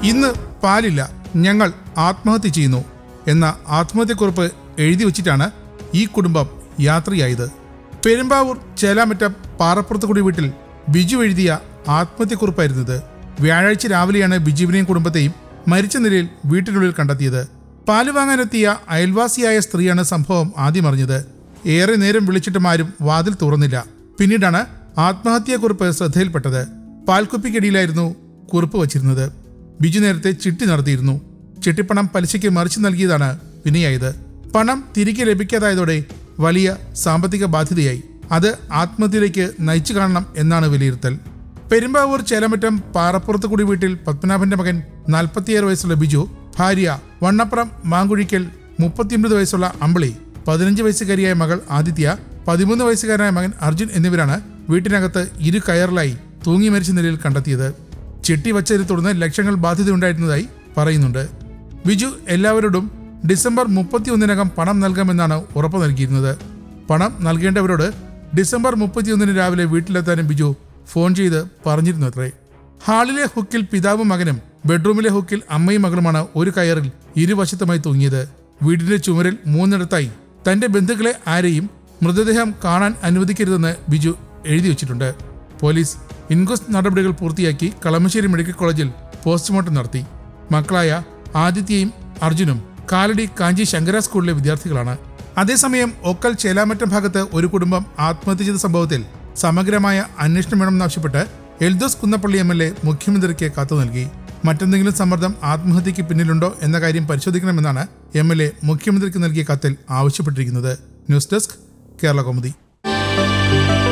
ഇന്ന് പാലില്ല ഞങ്ങൾ ആത്മഹത്യ ചെയ്യുന്നു എന്ന ആത്മഹത്യക്കുറിപ്പ് എഴുതി വച്ചിട്ടാണ് ഈ കുടുംബം യാത്രയായത് പെരുമ്പാവൂർ ചേലാമറ്റം പാറപ്പുറത്തുകുടി വീട്ടിൽ ബിജു എഴുതിയ ആത്മഹത്യക്കുറിപ്പായിരുന്നത് വ്യാഴാഴ്ച രാവിലെയാണ് ബിജുവിനെയും കുടുംബത്തെയും മരിച്ച നിലയിൽ വീട്ടിനുള്ളിൽ കണ്ടെത്തിയത് പാല് വാങ്ങാനെത്തിയ അയൽവാസിയായ സ്ത്രീയാണ് സംഭവം ആദ്യം അറിഞ്ഞത് ഏറെ നേരം വിളിച്ചിട്ടും ആരും വാതിൽ തുറന്നില്ല പിന്നീടാണ് ആത്മഹത്യാക്കുറിപ്പ് ശ്രദ്ധയിൽപ്പെട്ടത് പാൽക്കുപ്പിക്കടിയിലായിരുന്നു കുറിപ്പ് വച്ചിരുന്നത് ബിജു നേരത്തെ ചിട്ടി നടത്തിയിരുന്നു ചിട്ടിപ്പണം പലിശയ്ക്ക് മറിച്ചു നൽകിയതാണ് വിനയായത് പണം തിരികെ ലഭിക്കാതായതോടെ വലിയ സാമ്പത്തിക ബാധ്യതയായി അത് ആത്മഹത്യയിലേക്ക് നയിച്ചു കാണണം എന്നാണ് വിലയിരുത്തൽ പെരുമ്പാവൂർ ചേലമറ്റം പാറപ്പുറത്തുകുടി വീട്ടിൽ പത്മനാഭന്റെ മകൻ നാൽപ്പത്തിയേഴ് വയസ്സുള്ള ബിജു ഭാര്യ വണ്ണപ്പുറം മാങ്കുഴിക്കൽ മുപ്പത്തിയൊൻപത് വയസ്സുള്ള അമ്പിളി പതിനഞ്ച് വയസ്സുകാരിയായ മകൾ ആദിത്യ പതിമൂന്ന് വയസ്സുകാരനായ മകൻ അർജുൻ എന്നിവരാണ് വീട്ടിനകത്ത് ഇരു കയറിലായി തൂങ്ങി മരിച്ച നിലയിൽ കണ്ടെത്തിയത് ചിട്ടി വച്ചതിനെ തുടർന്ന് ലക്ഷങ്ങൾ ബാധ്യതയുണ്ടായിരുന്നതായി പറയുന്നുണ്ട് ബിജു എല്ലാവരോടും ഡിസംബർ മുപ്പത്തിയൊന്നിനകം പണം നൽകാമെന്നാണ് ഉറപ്പ് നൽകിയിരുന്നത് പണം നൽകേണ്ടവരോട് ഡിസംബർ മുപ്പത്തിയൊന്നിന് രാവിലെ വീട്ടിലെത്താനും ബിജു ഫോൺ ചെയ്ത് പറഞ്ഞിരുന്നു അത്രേ ഹാളിലെ ഹുക്കിൽ പിതാവും മകനും ബെഡ്റൂമിലെ ഹുക്കിൽ അമ്മയും മകളുമാണ് ഒരു കയറിൽ ഇരുവശത്തുമായി തൂങ്ങിയത് വീടിന്റെ ചുമരിൽ മൂന്നിടത്തായി തന്റെ ബന്ധുക്കളെ ആരെയും മൃതദേഹം കാണാൻ അനുവദിക്കരുതെന്ന് ബിജു എഴുതി വച്ചിട്ടുണ്ട് പോലീസ് ഇൻക്വസ്റ്റ് നടപടികൾ പൂർത്തിയാക്കി കളമശ്ശേരി മെഡിക്കൽ കോളേജിൽ പോസ്റ്റ്മോർട്ടം നടത്തി മക്കളായ ആദിത്യയും അർജുനും കാലടി കാഞ്ചി ശങ്കര സ്കൂളിലെ വിദ്യാർത്ഥികളാണ് അതേസമയം ഒക്കൽ ചേലാമറ്റം ഭാഗത്ത് ഒരു കുടുംബം ആത്മഹത്യ ചെയ്ത സംഭവത്തിൽ സമഗ്രമായ അന്വേഷണം വേണമെന്നാവശ്യപ്പെട്ട് Eldhose Kunnappilly M L A മുഖ്യമന്ത്രിക്ക് കത്ത് നൽകി മറ്റെന്തെങ്കിലും സമ്മർദ്ദം ആത്മഹത്യക്ക് പിന്നിലുണ്ടോ എന്ന കാര്യം പരിശോധിക്കണമെന്നാണ് എം എൽ എ മുഖ്യമന്ത്രിക്ക് നൽകിയ കത്തിൽ ആവശ്യപ്പെട്ടിരിക്കുന്നത് ന്യൂസ് ഡെസ്ക് കേരള കൗമുദി